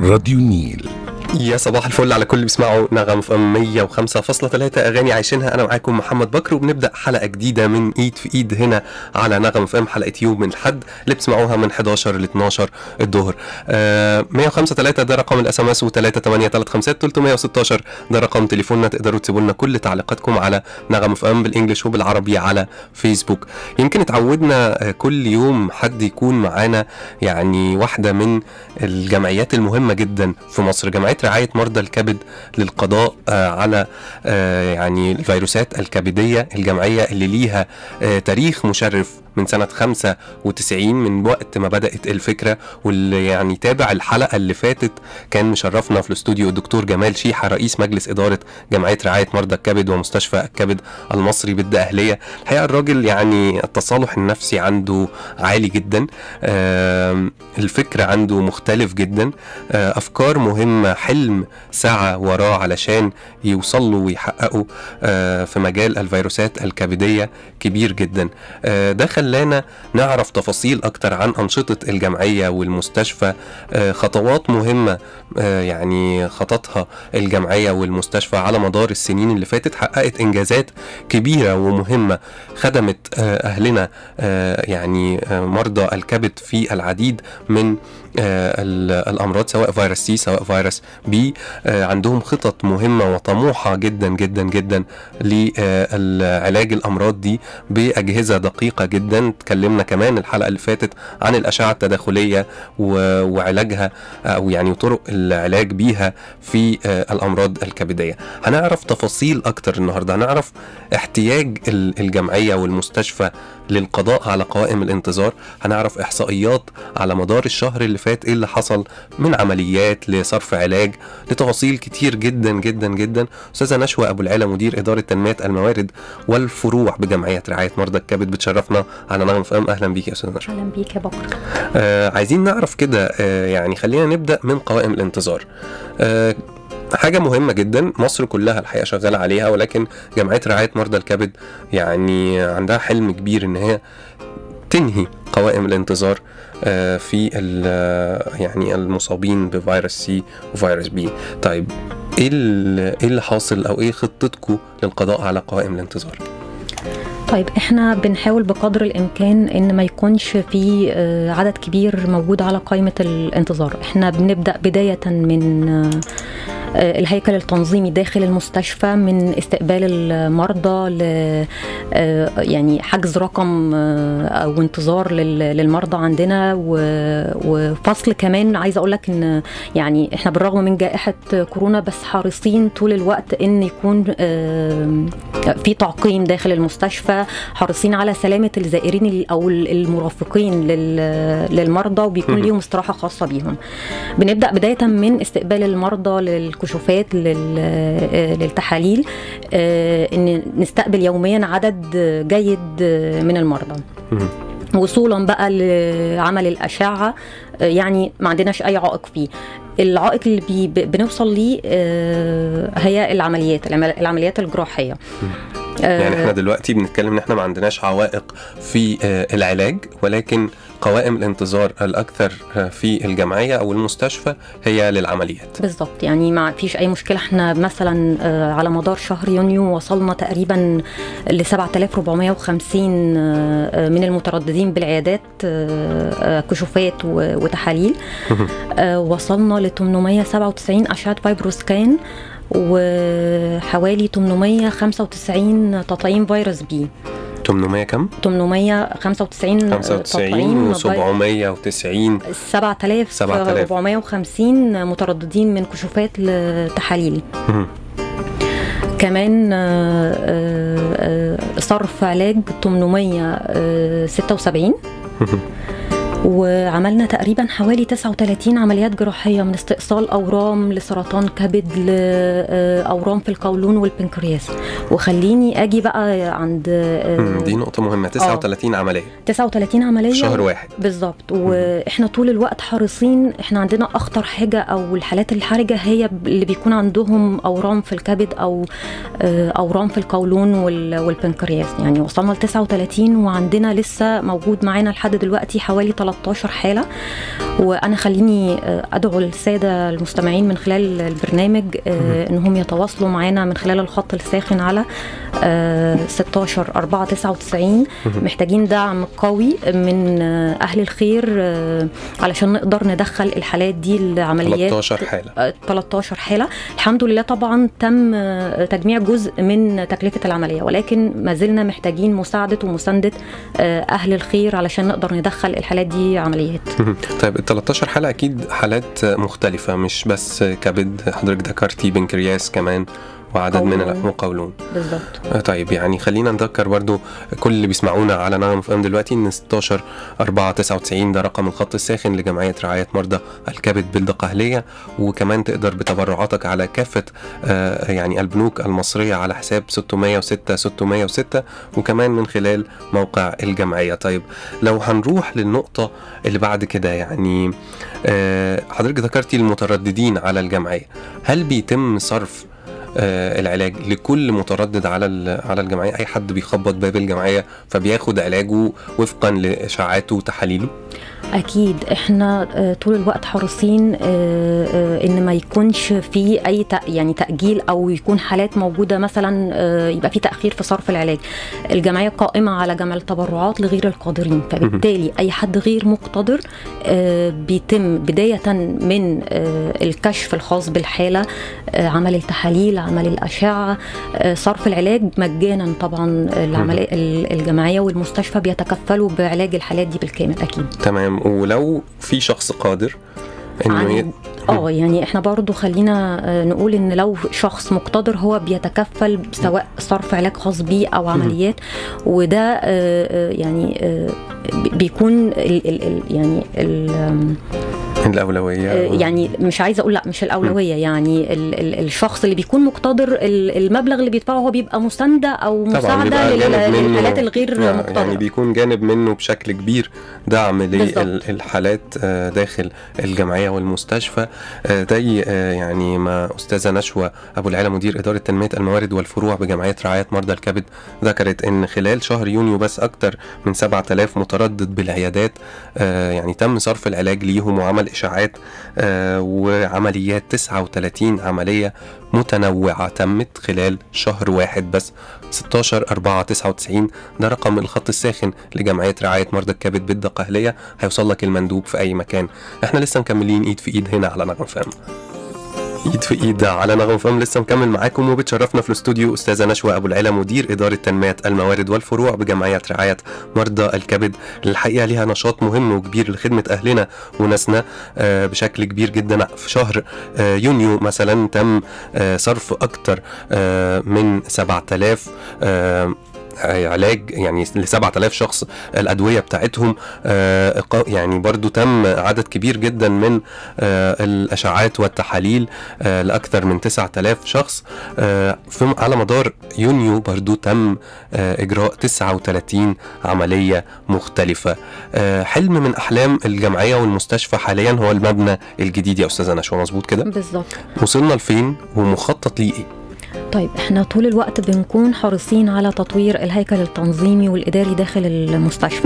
راديو النيل يا صباح الفل على كل اللي بيسمعوا نغم في ام 105.3 اغاني عايشينها انا معاكم محمد بكر وبنبدا حلقه جديده من ايد في ايد هنا على نغم في ام حلقه يوم من الحد اللي بتسمعوها من 11 ل 12 الظهر آه 105.3 ده رقم الاس ام اس و38353 316 ده رقم تليفوننا تقدروا تسيبوا لنا كل تعليقاتكم على نغم في ام بالانجلش وبالعربي على فيسبوك يمكن اتعودنا آه، كل يوم حد يكون معانا يعني واحده من الجمعيات المهمه جدا في مصر جمعيه رعايه مرضى الكبد للقضاء آه، على آه، يعني الفيروسات الكبديه الجمعيه اللي ليها آه، تاريخ مشرف من سنة 95 من وقت ما بدأت الفكرة واللي يعني تابع الحلقة اللي فاتت كان مشرفنا في الاستوديو الدكتور جمال شيحة رئيس مجلس إدارة جمعية رعاية مرضى الكبد ومستشفى الكبد المصري بالدقهلية الحقيقة الراجل يعني التصالح النفسي عنده عالي جدا آم، الفكر عنده مختلف جدا آه، أفكار مهمة حلم سعى وراه علشان يوصلوا ويحققوا آه، في مجال الفيروسات الكبدية كبير جدا آه، ده خلانا نعرف تفاصيل أكتر عن أنشطة الجمعية والمستشفى آه، خطوات مهمة آه، يعني خطتها الجمعية والمستشفى على مدار السنين اللي فاتت حققت إنجازات كبيرة ومهمة خدمت آه، أهلنا آه، يعني آه، مرضى الكبد في العديد من آه، ال- الامراض سواء فيروس سي سواء فيروس بي آه، عندهم خطط مهمه وطموحه جدا جدا جدا لعلاج الامراض دي باجهزه دقيقه جدا اتكلمنا كمان الحلقه اللي فاتت عن الاشعه التداخليه و- وعلاجها او يعني طرق العلاج بيها في آه، الامراض الكبديه هنعرف تفاصيل اكتر النهارده هنعرف احتياج ال- الجمعيه والمستشفى للقضاء على قوائم الانتظار هنعرف احصائيات على مدار الشهر اللي فات ايه اللي حصل من عمليات لصرف علاج لتفاصيل كتير جدا جدا جدا استاذه نشوى ابو العلا مدير اداره تنميه الموارد والفروع بجمعيه رعايه مرضى الكبد بتشرفنا على نغم فام اهلا بيك يا استاذه نشوى اهلا بيك يا بكر آه عايزين نعرف كده آه يعني خلينا نبدا من قوائم الانتظار آه حاجة مهمة جدا مصر كلها الحقيقة شغالة عليها ولكن جمعية رعاية مرضى الكبد يعني عندها حلم كبير ان هي تنهي قوائم الانتظار آه، في ال- يعني المصابين بفيروس سي وفيروس بي طيب ايه ال- ايه اللي حاصل او ايه خطتكم للقضاء على قوائم الانتظار طيب احنا بنحاول بقدر الامكان ان ما يكونش في آه، عدد كبير موجود على قائمه الانتظار احنا بنبدا بدايه من آه، آه، الهيكل التنظيمي داخل المستشفى من استقبال المرضى ل آه، يعني حجز رقم آه، او انتظار لل- للمرضى عندنا و- وفصل كمان عايزه اقول لك ان يعني احنا بالرغم من جائحه كورونا بس حريصين طول الوقت ان يكون آه، في تعقيم داخل المستشفى حريصين على سلامه الزائرين ال- او ال- المرافقين لل- للمرضى وبيكون مهم. ليهم استراحه خاصه بيهم بنبدا بدايه من استقبال المرضى للكشوفات لل- آه، للتحاليل آه، ان نستقبل يوميا عدد جيد من المرضى مهم. وصولا بقى لعمل الاشعه آه، يعني ما عندناش اي عائق فيه العائق اللي بي ب- بنوصل ليه آه، هي العمليات العمل- العمليات الجراحيه يعني احنا دلوقتي بنتكلم ان احنا ما عندناش عوائق في آه، العلاج ولكن قوائم الانتظار الاكثر آه، في الجمعيه او المستشفى هي للعمليات بالظبط يعني ما فيش اي مشكله احنا مثلا آه، على مدار شهر يونيو وصلنا تقريبا ل 7450 آه، من المترددين بالعيادات آه، آه، كشوفات و- وتحاليل آه، وصلنا ل 897 اشعه فايبروسكان وحوالي 895 تطعيم فيروس بي 800 كم 895 95 تطعيم في- و790 7450 مترددين من كشوفات لتحاليل مهم. كمان آه، آه، آه، صرف علاج 876 وعملنا تقريبا حوالي 39 عمليات جراحية من استئصال أورام لسرطان كبد لأورام في القولون والبنكرياس وخليني أجي بقى عند آه، مم، دي نقطه مهمه 39 عمليه 39 عملية في شهر واحد بالظبط واحنا طول الوقت حريصين احنا عندنا اخطر حاجه او الحالات الحرجه هي ب- اللي بيكون عندهم اورام في الكبد او آه، اورام في القولون وال- والبنكرياس يعني وصلنا ل 39 وعندنا لسه موجود معانا لحد دلوقتي حوالي 13 13 حاله وانا خليني آه، ادعو الساده المستمعين من خلال البرنامج آه، انهم يتواصلوا معنا من خلال الخط الساخن على آه، 16 4 99 محتاجين دعم قوي من آه، اهل الخير آه، علشان نقدر ندخل الحالات دي لعمليات 13 حاله آه، 13 حاله الحمد لله طبعا تم آه، تجميع جزء من تكلفه العمليه ولكن ما زلنا محتاجين مساعده ومسانده آه، اهل الخير علشان نقدر ندخل الحالات دي عمليات طيب ال 13 حلقة أكيد حالات مختلفة مش بس كبد حضرتك ذكرتي بنكرياس كمان وعدد من قولون. المقاولون بالظبط طيب يعني خلينا نذكر برضو كل اللي بيسمعونا على نغم ام دلوقتي ان 16 4 99 ده رقم الخط الساخن لجمعيه رعايه مرضى الكبد بالدقهليه وكمان تقدر بتبرعاتك على كافه آه، يعني البنوك المصريه على حساب 606 606 وكمان من خلال موقع الجمعيه طيب لو هنروح للنقطه اللي بعد كده يعني آه، حضرتك ذكرتي المترددين على الجمعيه هل بيتم صرف آه، العلاج لكل متردد على ال- على الجمعيه اي حد بيخبط باب الجمعيه فبياخد علاجه وفقا لاشاعاته وتحاليله اكيد احنا آه، طول الوقت حريصين آه، آه، ان ما يكونش في اي تأ- يعني تاجيل او يكون حالات موجوده مثلا آه، يبقى في تاخير في صرف العلاج الجمعيه قائمه على جمع التبرعات لغير القادرين فبالتالي اي حد غير مقتدر آه، بيتم بدايه من آه، الكشف الخاص بالحاله آه، عمل التحاليل عمل الاشعه آه، صرف العلاج مجانا طبعا العمليه الجمعيه والمستشفى بيتكفلوا بعلاج الحالات دي بالكامل اكيد تمام ولو في شخص قادر انه ي... عن- اه يعني احنا برضو خلينا آه، نقول ان لو شخص مقتدر هو بيتكفل سواء صرف علاج خاص بيه او عمليات وده آه، آه، يعني آه، بي- بيكون ال ال ال يعني ال آم، الاولويه آه، يعني مش عايزه اقول لا مش الاولويه يعني ال ال الشخص اللي بيكون مقتدر ال- المبلغ اللي بيدفعه هو بيبقى مسانده او طبعا مساعده بيبقى لل- جانب منه للحالات الغير آه، يعني مقتدره بيكون جانب منه بشكل كبير دعم بالظبط. للحالات آه، داخل الجمعيه والمستشفى آه، زي آه، يعني ما استاذه نشوى ابو العلا مدير اداره تنميه الموارد والفروع بجمعيه رعايه مرضى الكبد ذكرت ان خلال شهر يونيو بس اكثر من 7000 متردد بالعيادات آه، يعني تم صرف العلاج ليهم وعمل اشاعات آه، وعمليات 39 عمليه متنوعه تمت خلال شهر واحد بس 16 4 99 ده رقم الخط الساخن لجمعيه رعايه مرضى الكبد بالدقهليه هيوصل لك المندوب في اي مكان احنا لسه مكملين ايد في ايد هنا على نغم فام ايد في ايد على نغم فام لسه مكمل معاكم وبتشرفنا في الاستوديو استاذه نشوى ابو العلا مدير اداره تنميه الموارد والفروع بجمعيه رعايه مرضى الكبد الحقيقه ليها نشاط مهم وكبير لخدمه اهلنا وناسنا آه، بشكل كبير جدا في شهر آه، يونيو مثلا تم آه، صرف اكتر آه، من 7000 آه، علاج يعني ل 7000 شخص الادويه بتاعتهم آه، إقا- يعني برضو تم عدد كبير جدا من آه، الاشعاعات والتحاليل آه، لاكثر من 9000 شخص آه، في على مدار يونيو برضو تم آه، اجراء 39 عمليه مختلفه آه، حلم من احلام الجمعيه والمستشفى حاليا هو المبنى الجديد يا استاذه نشوى مظبوط كده بالظبط وصلنا لفين ومخطط ليه ايه طيب احنا طول الوقت بنكون حريصين على تطوير الهيكل التنظيمي والاداري داخل المستشفى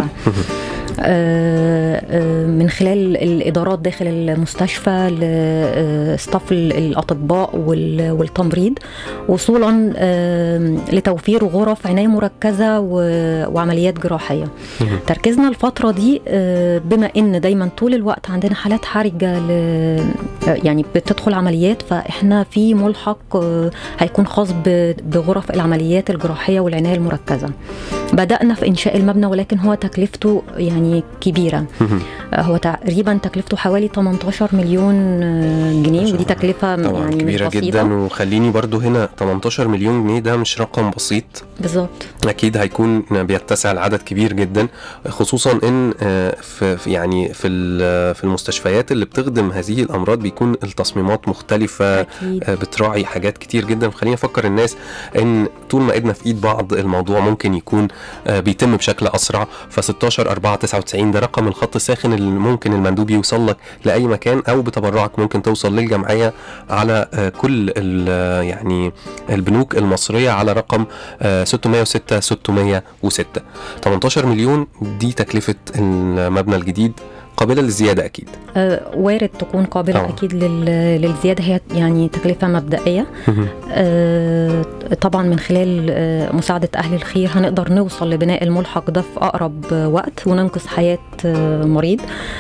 آه، آه، من خلال الادارات داخل المستشفى لستاف الاطباء وال- والتمريض وصولا آه، لتوفير غرف عنايه مركزه و- وعمليات جراحيه تركيزنا الفتره دي آه، بما ان دايما طول الوقت عندنا حالات حرجه ل يعني بتدخل عمليات فاحنا في ملحق آه، هيكون خاص ب- بغرف العمليات الجراحيه والعنايه المركزه بدانا في انشاء المبنى ولكن هو تكلفته يعني كبيره آه، هو تقريبا تكلفته حوالي 18 مليون آه، ما جنيه شاء ودي الله. تكلفه طبعا يعني كبيرة مش بسيطه جدا وخليني برضو هنا 18 مليون جنيه ده مش رقم بسيط بالظبط اكيد هيكون بيتسع العدد كبير جدا خصوصا ان آه، في في- يعني في ال- في المستشفيات اللي بتخدم هذه الامراض بيكون التصميمات مختلفه اكيد آه، بتراعي حاجات كتير جدا خليني افكر الناس ان طول ما ايدنا في ايد بعض الموضوع ممكن يكون آه، بيتم بشكل اسرع ف 16 4 99 ده رقم الخط الساخن اللي ممكن المندوب يوصل لك لاي مكان او بتبرعك ممكن توصل للجمعيه على آه، كل ال- يعني البنوك المصريه على رقم آه، 606 606 18 مليون دي تكلفه المبنى الجديد قابله للزياده اكيد آه، وارد تكون قابله طبعا. اكيد لل- للزياده هي يعني تكلفه مبدئيه مهم. آه، طبعا من خلال آه، مساعده اهل الخير هنقدر نوصل لبناء الملحق ده في اقرب آه، وقت وننقذ حياه آه، مريض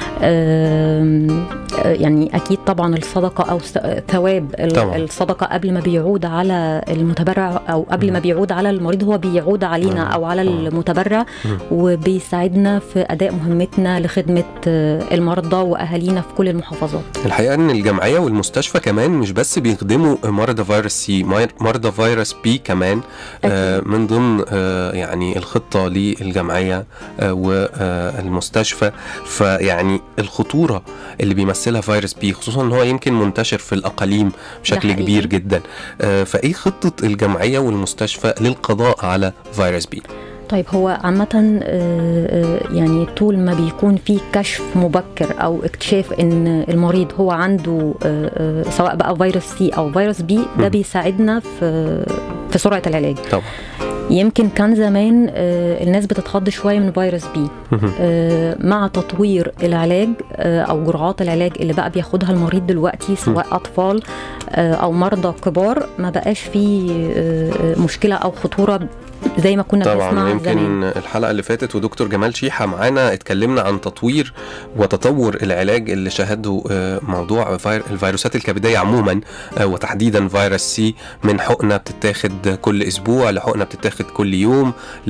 آم، آه، يعني اكيد طبعا الصدقه او س- ثواب ال- طبعا. الصدقه قبل ما بيعود على المتبرع او قبل ما بيعود على المريض هو بيعود علينا مم. او على مم. المتبرع مم. وبيساعدنا في اداء مهمتنا لخدمه آه، المرضى واهالينا في كل المحافظات الحقيقه ان الجمعيه والمستشفى كمان مش بس بيخدموا مرضى فيروس سي مر- مرضى فيروس بي كمان آه، من ضمن آه، يعني الخطه للجمعيه آه، والمستشفى فيعني الخطوره اللي بيمثلها فيروس بي خصوصا ان هو يمكن منتشر في الاقاليم بشكل حقيقي. كبير جدا آه، فايه خطه الجمعيه والمستشفى للقضاء على فيروس بي طيب هو عامة آه، آه، يعني طول ما بيكون في كشف مبكر أو اكتشاف إن المريض هو عنده آه، آه، سواء بقى فيروس سي أو فيروس بي ده مم. بيساعدنا في في سرعة العلاج طبعا يمكن كان زمان آه، الناس بتتخض شوية من فيروس بي مهم. آه، مع تطوير العلاج آه، او جرعات العلاج اللي بقى بياخدها المريض دلوقتي سواء اطفال آه، او مرضى كبار ما بقاش فيه آه، آه، مشكله او خطوره زي ما كنا طبعا بنسمع يمكن زمان الحلقه اللي فاتت ودكتور جمال شيحه معانا اتكلمنا عن تطوير وتطور العلاج اللي شهده آه، موضوع فير- الفيروسات الكبديه عموما آه، وتحديدا فيروس سي من حقنه بتتاخد كل اسبوع لحقنه بتتاخد كل يوم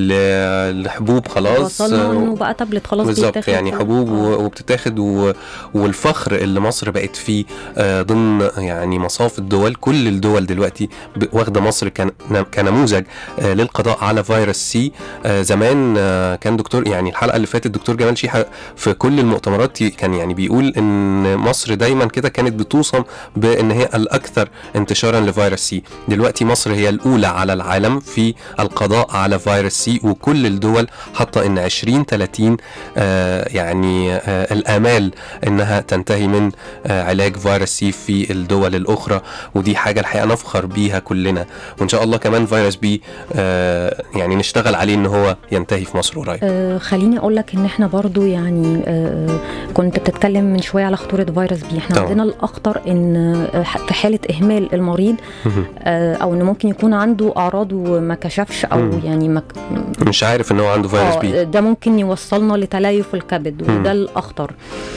ل- لحبوب خلاص وصلنا آه، انه بقى تابلت خلاص بالظبط بيتاخد يعني في- حبوب آه. و- وبتتاخد و... والفخر اللي مصر بقت فيه آه، ضمن يعني مصاف الدول كل الدول دلوقتي ب- واخده مصر كن... كنموذج آه، للقضاء على فيروس سي آه، زمان آه، كان دكتور يعني الحلقه اللي فاتت دكتور جمال شيحه في كل المؤتمرات ي- كان يعني بيقول ان مصر دايما كده كانت بتوصم بان هي الاكثر انتشارا لفيروس سي دلوقتي مصر هي الاولى على العالم في القضاء على فيروس سي وكل الدول حاطه ان 2030 آه، يعني آه، الامال انها تنتهي من آه، علاج فيروس سي في الدول الاخرى ودي حاجه الحقيقه نفخر بيها كلنا وان شاء الله كمان فيروس بي آه، يعني نشتغل عليه ان هو ينتهي في مصر قريب آه، خليني اقول لك ان احنا برضو يعني آه، كنت بتتكلم من شويه على خطوره فيروس بي احنا طبعا. عندنا الاخطر ان آه، في حاله اهمال المريض آه، او انه ممكن يكون عنده اعراض وما كشفش او مم. يعني ما مش عارف ان هو عنده فيروس بي آه، ده ممكن يوصلنا لتليف الكبد مم. وده الاخطر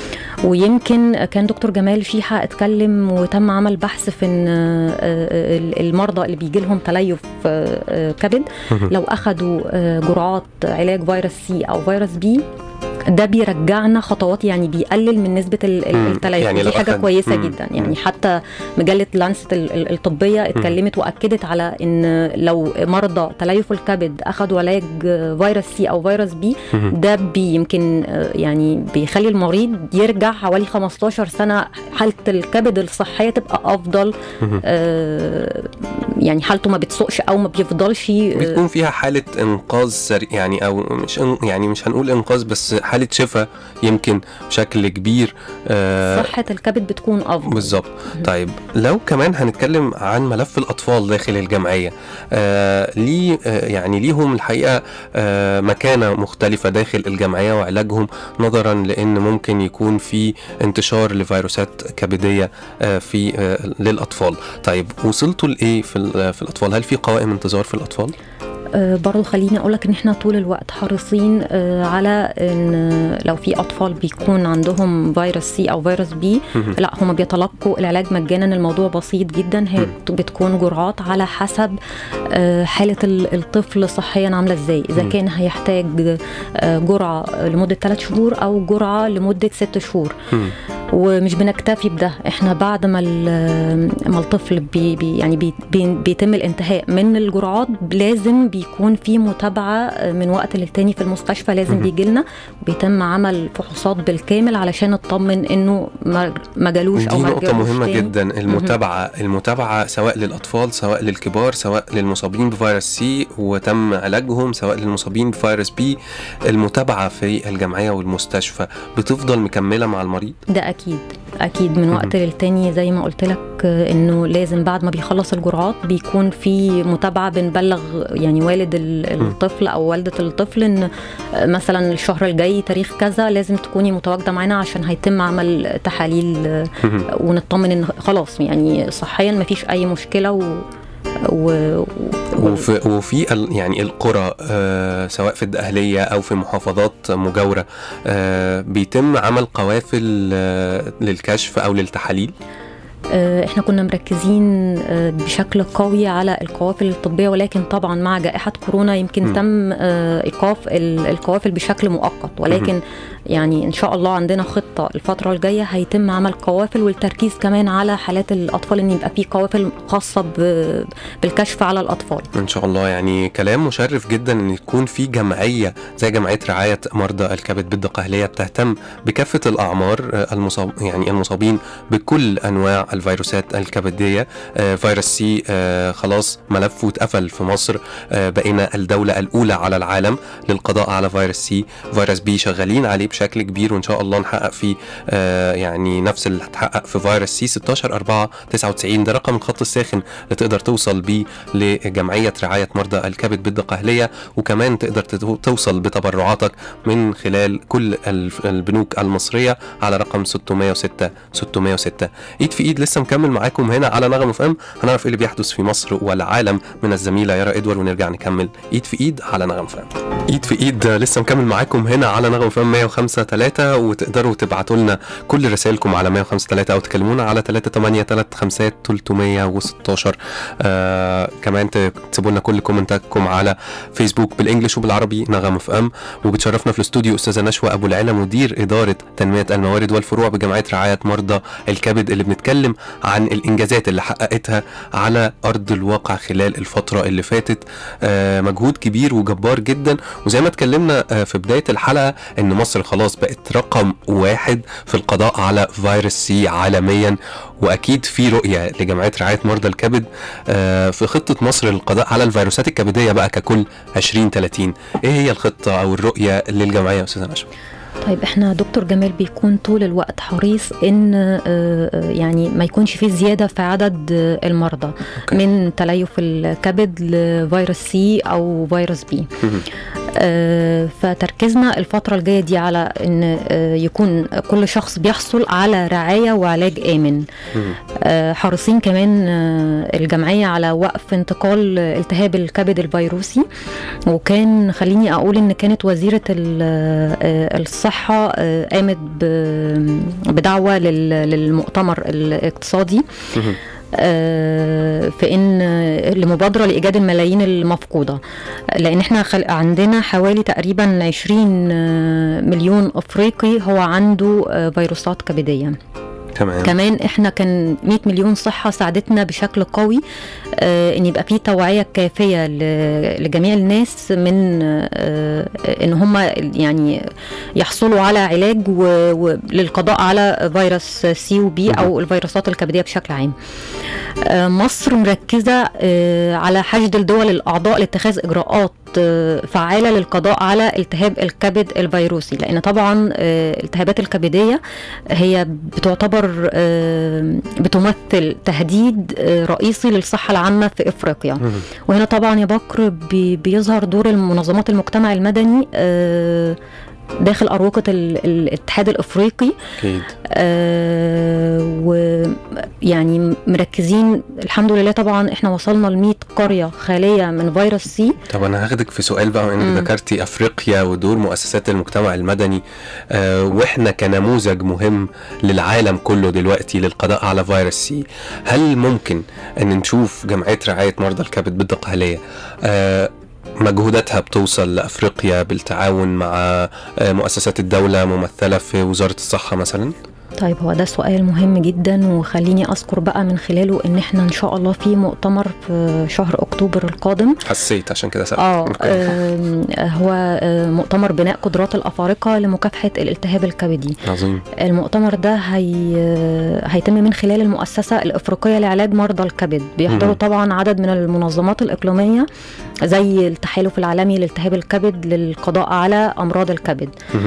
ويمكن كان دكتور جمال شيحه اتكلم وتم عمل بحث في ان آه، آه، المرضى اللي بيجي لهم تليف آه، آه، كبد لو اخذوا آه، جرعات علاج فيروس سي او فيروس بي ده بيرجعنا خطوات يعني بيقلل من نسبه ال- ال- مم. التليف يعني لو دي حاجه أخد- كويسه مم. جدا يعني مم. حتى مجله لانست ال- ال- الطبيه اتكلمت واكدت على ان لو مرضى تليف الكبد اخذوا علاج فيروس سي او فيروس بي ده بي يمكن آه، يعني بيخلي المريض يرجع حوالي 15 سنه حاله الكبد الصحيه تبقى افضل آه، يعني حالته ما بتسوقش او ما بيفضلش آه، بتكون فيها حالة إنقاذ سريع يعني أو مش إن يعني مش هنقول إنقاذ بس حالة شفاء يمكن بشكل كبير آه صحه الكبد بتكون افضل بالظبط طيب لو كمان هنتكلم عن ملف الأطفال داخل الجمعية آه ليه آه يعني ليهم الحقيقة آه مكانة مختلفة داخل الجمعية وعلاجهم نظرا لأن ممكن يكون في انتشار لفيروسات كبدية آه في آه للأطفال طيب وصلتوا لإيه في, ال- في الأطفال هل في قوائم انتظار في الأطفال؟ آه، برضو خليني اقول لك ان احنا طول الوقت حريصين آه، على ان آه، لو في اطفال بيكون عندهم فيروس سي او فيروس بي مهم. لا هم بيتلقوا العلاج مجانا الموضوع بسيط جدا هي بتكون جرعات على حسب آه، حاله ال- الطفل صحيا عامله ازاي اذا مم. كان هيحتاج آه، جرعه لمده 3 شهور او جرعه لمده 6 شهور مم. ومش بنكتفي بده احنا بعد ما ال- ما الطفل بي بي يعني بي بي بيتم الانتهاء من الجرعات لازم بيكون في متابعه من وقت للتاني في المستشفى لازم مهم. بيجي لنا وبيتم عمل فحوصات بالكامل علشان نطمن انه ما ما جالوش او دي ما نقطة رجعلوش مهمة تاني. جدا المتابعة المتابعة سواء للأطفال سواء للكبار سواء للمصابين بفيروس سي وتم علاجهم سواء للمصابين بفيروس بي المتابعة في الجمعية والمستشفى بتفضل مكملة مع المريض ده اكيد اكيد من وقت مهم. للتاني زي ما قلت لك آه، انه لازم بعد ما بيخلص الجرعات بيكون في متابعه بنبلغ يعني والد ال- الطفل او والده الطفل ان آه، مثلا الشهر الجاي تاريخ كذا لازم تكوني متواجده معانا عشان هيتم عمل تحاليل آه، مهم. ونطمن ان خلاص يعني صحيا مفيش اي مشكله و و... وفي وفي ال- يعني القرى آه سواء في الدقهلية أو في محافظات مجاورة آه بيتم عمل قوافل آه للكشف أو للتحاليل آه، احنا كنا مركزين آه، بشكل قوي على القوافل الطبيه ولكن طبعا مع جائحه كورونا يمكن مم. تم آه، ايقاف ال- القوافل بشكل مؤقت ولكن يعني ان شاء الله عندنا خطه الفتره الجايه هيتم عمل قوافل والتركيز كمان على حالات الاطفال ان يبقى في قوافل خاصه ب- بالكشف على الاطفال إن شاء الله يعني كلام مشرف جدا إن يكون في جمعية زي جمعية رعاية مرضى الكبد بالدقهلية بتهتم بكافة الأعمار آه، المصاب يعني المصابين بكل أنواع الفيروسات الكبدية آه، فيروس سي آه، خلاص ملفه اتقفل في مصر آه، بقينا الدولة الأولى على العالم للقضاء على فيروس سي فيروس بي شغالين عليه بشكل كبير وإن شاء الله نحقق فيه آه، يعني نفس اللي اتحقق في فيروس سي 16 4 99 ده رقم الخط الساخن اللي تقدر توصل بيه لجمعية رعاية مرضى الكبد بالدقهلية وكمان تقدر تتو- توصل بتبرعاتك من خلال كل الف- البنوك المصرية على رقم 606 606 ايد في ايد لسه مكمل معاكم هنا على نغم اف ام هنعرف ايه اللي بيحدث في مصر والعالم من الزميلة يارا ادوار ونرجع نكمل ايد في ايد على نغم اف ام ايد في ايد لسه مكمل معاكم هنا على نغم اف ام 105 3 وتقدروا تبعتوا لنا كل رسائلكم على 105 3 او تكلمونا على 3 8 3 5 316 آه كمان ت- تسيبوا لنا كل كومنتاتكم على فيسبوك بالانجلش وبالعربي نغم اف ام وبتشرفنا في الاستوديو استاذه نشوى ابو العلا مدير اداره تنميه الموارد والفروع بجمعيه رعايه مرضى الكبد اللي بنتكلم عن الانجازات اللي حققتها على ارض الواقع خلال الفتره اللي فاتت آه مجهود كبير وجبار جدا وزي ما اتكلمنا آه في بدايه الحلقه ان مصر خلاص بقت رقم واحد في القضاء على فيروس سي عالميا واكيد في رؤيه لجمعيه رعايه مرضى الكبد آه، في خطه مصر للقضاء على الفيروسات الكبديه بقى ككل 2030 ايه هي الخطه او الرؤيه للجمعيه يا استاذه نشوى طيب احنا دكتور جمال بيكون طول الوقت حريص ان آه، آه، يعني ما يكونش فيه زياده في عدد آه، المرضى أوكي. من تليف الكبد لفيروس سي او فيروس بي مهم. آه، فتركيزنا الفترة الجاية دي على ان آه، يكون كل شخص بيحصل على رعاية وعلاج آمن مهم. آه، حريصين كمان آه، الجمعية على وقف انتقال التهاب الكبد الفيروسي وكان خليني أقول إن كانت وزيرة ال- آه، الصحة آه، قامت ب- بدعوة لل- للمؤتمر الاقتصادي مهم. آه، في ان لمبادره لايجاد الملايين المفقوده لان احنا خل... عندنا حوالي تقريبا 20 آه، مليون افريقي هو عنده آه، فيروسات كبديه تمام كمان احنا كان 100 مليون صحه ساعدتنا بشكل قوي آه، ان يبقى في توعيه كافيه ل- لجميع الناس من آه، ان هم يعني يحصلوا على علاج و- و- للقضاء على فيروس سي وبي او الفيروسات الكبديه بشكل عام آه، مصر مركزه آه، على حشد الدول الاعضاء لاتخاذ اجراءات آه، فعاله للقضاء على التهاب الكبد الفيروسي لان طبعا آه، الالتهابات الكبديه هي بتعتبر آه، بتمثل تهديد آه، رئيسي للصحه العامه في افريقيا مهم. وهنا طبعا يا بكر بي- بيظهر دور المنظمات المجتمع المدني آه، داخل أروقة ال- ال- الاتحاد الإفريقي اكيد آه، ويعني مركزين الحمد لله طبعا احنا وصلنا ل 100 قرية خالية من فيروس سي طب انا هاخدك في سؤال بقى مم. انك ذكرتي افريقيا ودور مؤسسات المجتمع المدني آه واحنا كنموذج مهم للعالم كله دلوقتي للقضاء على فيروس سي هل ممكن ان نشوف جمعيه رعايه مرضى الكبد بالدقهليه آه مجهوداتها بتوصل لافريقيا بالتعاون مع آه مؤسسات الدوله ممثله في وزاره الصحه مثلا طيب هو ده سؤال مهم جدا وخليني اذكر بقى من خلاله ان احنا ان شاء الله في مؤتمر في شهر اكتوبر القادم حسيت عشان كده سألت اه آم، هو آه، مؤتمر بناء قدرات الافارقه لمكافحه الالتهاب الكبدي عظيم المؤتمر ده هي... هيتم من خلال المؤسسة الإفريقية لعلاج مرضى الكبد بيحضروا مهم. طبعا عدد من المنظمات الإقليمية زي التحالف العالمي لالتهاب الكبد للقضاء على أمراض الكبد مهم.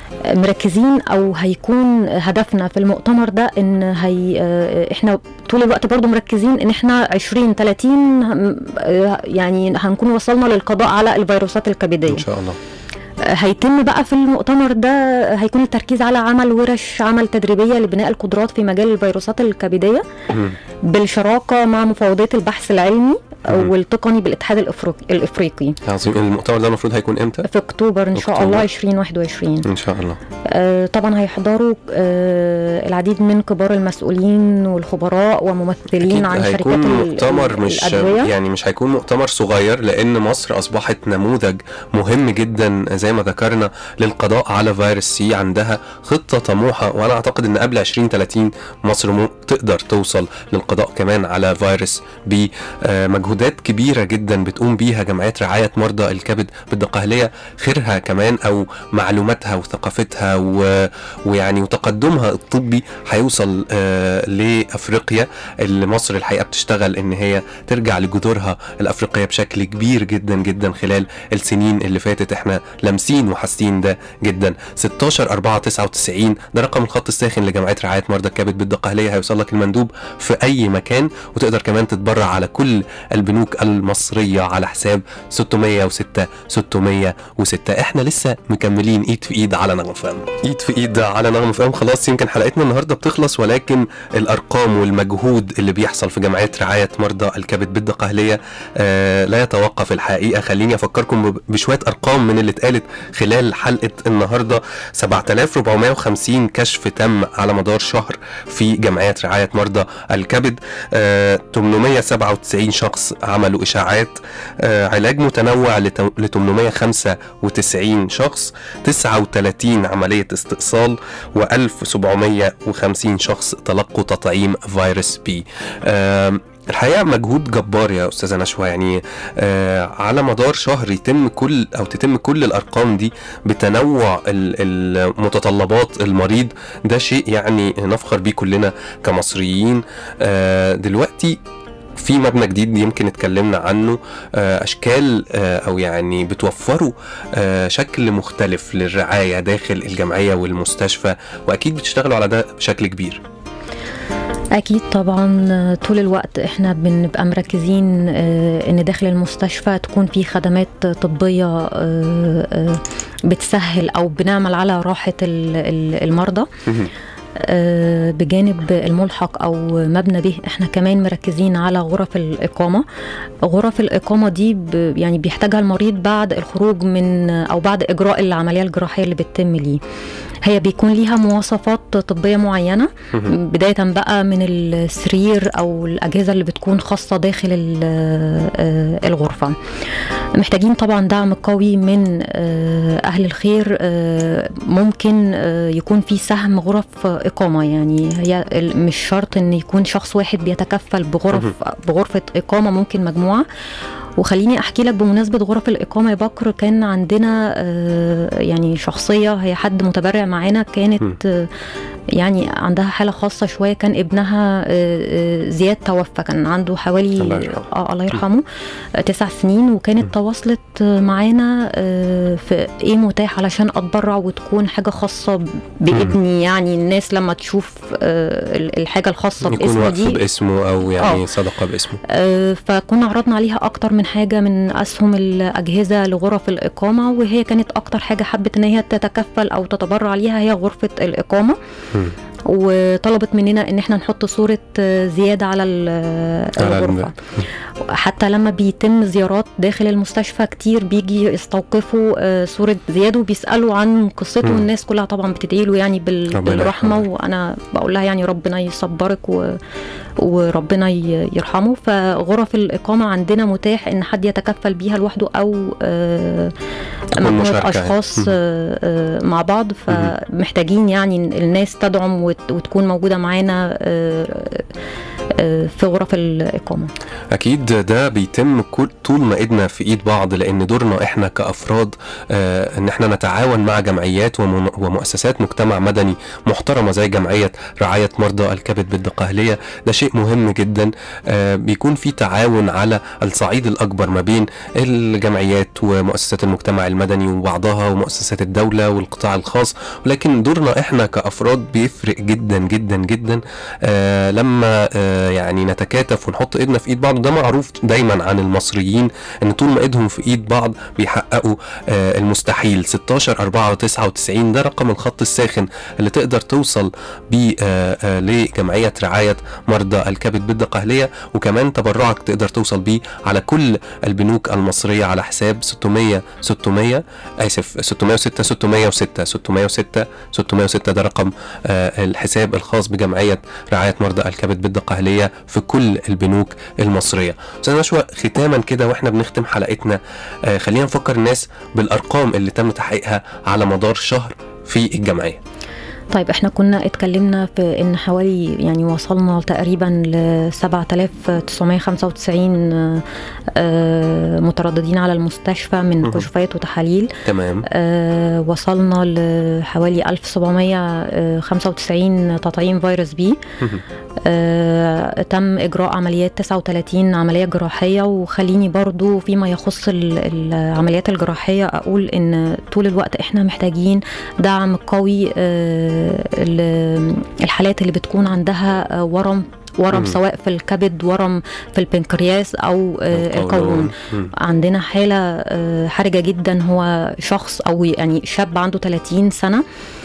مركزين او هيكون هدفنا في المؤتمر ده ان هي آه، احنا طول الوقت برضو مركزين ان احنا 20 30 هم- آه، يعني هنكون وصلنا للقضاء على الفيروسات الكبديه ان شاء الله هيتم بقى في المؤتمر ده هيكون التركيز على عمل ورش عمل تدريبيه لبناء القدرات في مجال الفيروسات الكبديه مم. بالشراكه مع مفوضيه البحث العلمي مم. والتقني بالاتحاد الأفريقي- الافريقي عظيم المؤتمر ده المفروض هيكون امتى في اكتوبر ان شاء أكتوبر. الله 2021 ان شاء الله آه، طبعا هيحضروا آه، العديد من كبار المسؤولين والخبراء وممثلين اكيد عن شركات هيكون ال- مؤتمر مش الادويه يعني مش هيكون مؤتمر صغير لان مصر اصبحت نموذج مهم جدا زي ما ذكرنا للقضاء على فيروس سي عندها خطه طموحه وانا اعتقد ان قبل 2030 مصر مو تقدر توصل للقضاء كمان على فيروس بي آه، مجهودات كبيره جدا بتقوم بيها جمعيات رعايه مرضى الكبد بالدقهليه خيرها كمان او معلوماتها وثقافتها و... ويعني وتقدمها الطبي هيوصل آه لافريقيا اللي مصر الحقيقه بتشتغل ان هي ترجع لجذورها الافريقيه بشكل كبير جدا جدا خلال السنين اللي فاتت احنا لامسين وحاسين ده جدا 16 4 99 ده رقم الخط الساخن لجمعيه رعايه مرضى الكبد بالدقهليه هيوصل لك المندوب في اي مكان وتقدر كمان تتبرع على كل البنوك المصريه على حساب 606 606 احنا لسه مكملين ايد في ايد على نغم فام ايد في ايد على نغم فام خلاص يمكن حلقتنا النهارده بتخلص ولكن الارقام والمجهود اللي بيحصل في جمعيه رعايه مرضى الكبد بالدقهليه آه لا يتوقف الحقيقه خليني افكركم ب- بشويه ارقام من اللي اتقالت خلال حلقه النهارده 7450 كشف تم على مدار شهر في جمعيات رعايه مرضى الكبد آه 897 شخص عملوا اشاعات آه علاج متنوع ل 895 شخص 39 عمليه استئصال و1750 شخص تلقوا تطعيم فيروس بي آم، الحقيقه مجهود جبار يا استاذه نشوى يعني آه على مدار شهر يتم كل او تتم كل الارقام دي بتنوع ال- المتطلبات المريض ده شيء يعني نفخر بيه كلنا كمصريين آه دلوقتي في مبنى جديد يمكن اتكلمنا عنه آه، اشكال آه، او يعني بتوفروا آه، شكل مختلف للرعايه داخل الجمعيه والمستشفى واكيد بتشتغلوا على ده بشكل كبير اكيد طبعا آه، طول الوقت احنا بنبقى مركزين آه، ان داخل المستشفى تكون في خدمات طبيه آه، آه، بتسهل او بنعمل على راحه ال- ال- المرضى آه، بجانب الملحق او مبنى به احنا كمان مركزين على غرف الاقامه غرف الاقامه دي ب- يعني بيحتاجها المريض بعد الخروج من او بعد اجراء العمليه الجراحيه اللي بتتم ليه هي بيكون ليها مواصفات طبيه معينه بدايه بقى من السرير او الاجهزه اللي بتكون خاصه داخل ال- آه، الغرفه محتاجين طبعا دعم قوي من آه، اهل الخير آه، ممكن آه، يكون في سهم غرف اقامه يعني هي ال- مش شرط ان يكون شخص واحد بيتكفل بغرف بغرفه اقامه ممكن مجموعه وخليني احكي لك بمناسبه غرف الاقامه يا بكر كان عندنا آه، يعني شخصيه هي حد متبرع معانا مم. كانت آه، يعني عندها حاله خاصه شويه كان ابنها آه، آه، زياد توفى كان عنده حوالي الله يرحمه. اه الله يرحمه آه، تسع سنين وكانت تواصلت آه، معانا آه، في ايه متاح علشان اتبرع وتكون حاجه خاصه بابني يعني الناس لما تشوف آه، ال- الحاجه الخاصه يكون باسمه وقف دي باسمه او يعني آه. صدقه باسمه آه، فكنا عرضنا عليها اكتر من حاجه من اسهم الاجهزه لغرف الاقامه وهي كانت اكتر حاجه حبت ان هي تتكفل او تتبرع ليها هي غرفه الاقامه مم. وطلبت مننا ان احنا نحط صوره آه، زياده على ال- على الغرفه الم- حتى لما بيتم زيارات داخل المستشفى كتير بيجي يستوقفوا آه، صورة زياد وبيسألوا عن قصته مم. والناس كلها طبعا بتدعي له يعني بال- ربنا بالرحمة يرحمه. وأنا بقول لها يعني ربنا يصبرك و... وربنا ي- يرحمه فغرف الإقامة عندنا متاح إن حد يتكفل بيها لوحده أو آه، تكون مجموعة مشاركة يعني. أشخاص مم. آه، آه، مع بعض فمحتاجين يعني إن الناس تدعم وت- وتكون موجودة معانا آه، آه، في غرف الاقامه اكيد ده بيتم كل طول ما ايدنا في ايد بعض لان دورنا احنا كافراد آه ان احنا نتعاون مع جمعيات ومن- ومؤسسات مجتمع مدني محترمه زي جمعيه رعايه مرضى الكبد بالدقهليه ده شيء مهم جدا آه بيكون في تعاون على الصعيد الاكبر ما بين الجمعيات ومؤسسات المجتمع المدني وبعضها ومؤسسات الدوله والقطاع الخاص ولكن دورنا احنا كافراد بيفرق جدا جدا جدا آه لما آه يعني نتكاتف ونحط ايدنا في ايد بعض ده معروف دايما عن المصريين ان طول ما ايدهم في ايد بعض بيحققوا آه المستحيل 16 4 99 ده رقم الخط الساخن اللي تقدر توصل بيه آه آه لجمعيه رعايه مرضى الكبد بالدقهليه وكمان تبرعك تقدر توصل بيه على كل البنوك المصريه على حساب 600 600 اسف 606 606 606 606 ده رقم آه الحساب الخاص بجمعيه رعايه مرضى الكبد بالدقهليه في كل البنوك المصريه استاذ نشوى ختاما كده واحنا بنختم حلقتنا آه خلينا نفكر الناس بالارقام اللي تم تحقيقها على مدار شهر في الجمعيه طيب احنا كنا اتكلمنا في ان حوالي يعني وصلنا تقريبا ل 7995 آه، مترددين على المستشفى من مهم. كشوفات وتحاليل تمام آه، وصلنا لحوالي 1795 تطعيم فيروس بي مهم. آه، تم اجراء عمليات 39 عمليه جراحيه وخليني برضو فيما يخص ال- العمليات الجراحيه اقول ان طول الوقت احنا محتاجين دعم قوي آه، ال- الحالات اللي بتكون عندها آه، ورم ورم مم. سواء في الكبد ورم في البنكرياس او آه، القولون مم. عندنا حالة آه، حرجة جدا هو شخص أو يعني شاب عنده 30 سنة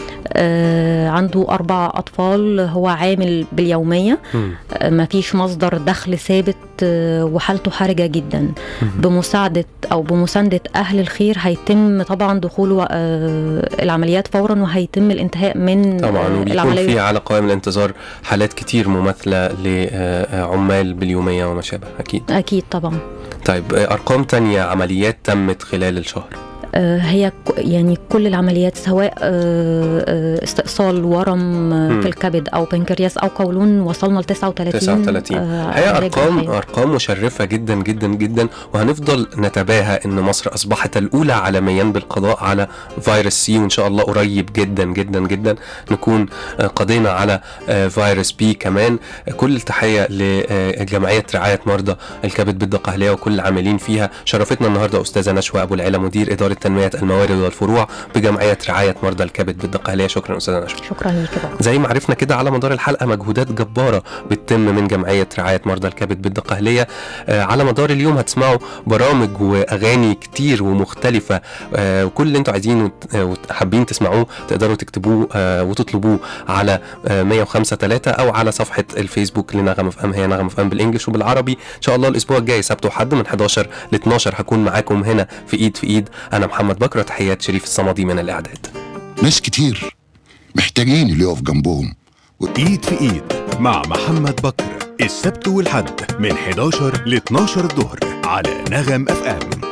آه، عنده أربع أطفال هو عامل باليومية مم. آه، مفيش مصدر دخل ثابت آه، وحالته حرجة جدا بمساعدة أو بمساندة أهل الخير هيتم طبعا دخوله آه، العمليات فورا وهيتم الانتهاء من طبعا آه، وبيكون في على قوائم الانتظار حالات كتير مماثله لعمال باليوميه وما شابه اكيد أكيد طبعا طيب آه، ارقام تانية عمليات تمت خلال الشهر آه، هي ك- يعني كل العمليات سواء آه، آه، استئصال ورم آه، مم. في الكبد او بنكرياس او قولون وصلنا ل 39 39 آه، هي علاج ارقام جراحي. ارقام مشرفه جدا جدا جدا وهنفضل نتباهى ان مصر اصبحت الاولى عالميا بالقضاء على فيروس سي وان شاء الله قريب جدا جدا جدا نكون آه، قضينا على آه، فيروس بي كمان كل التحيه لجمعيه رعايه مرضى الكبد بالدقهليه وكل العاملين فيها شرفتنا النهارده استاذه نشوى ابو العلا مدير اداره تنميه الموارد والفروع بجمعيه رعايه مرضى الكبد بالدقهليه شكرا استاذه نشوى شكرا ليك بقى زي ما عرفنا كده على مدار الحلقه مجهودات جباره بتتم من جمعيه رعايه مرضى الكبد بالدقهليه آه على مدار اليوم هتسمعوا برامج واغاني كتير ومختلفه آه وكل اللي انتوا عايزين وت- آه، وحابين تسمعوه تقدروا تكتبوه آه وتطلبوه على آه 105 3 او على صفحه الفيسبوك لنغم اف ام هي نغم اف ام بالانجلش وبالعربي ان شاء الله الاسبوع الجاي سبت وحد من 11 ل 12 هكون معاكم هنا في ايد في ايد انا محمد بكر تحيات شريف الصمدي من الاعداد ناس كتير محتاجين اللي يقف جنبهم ايد في ايد مع محمد بكر السبت والحد من 11 ل 12 الظهر على نغم اف ام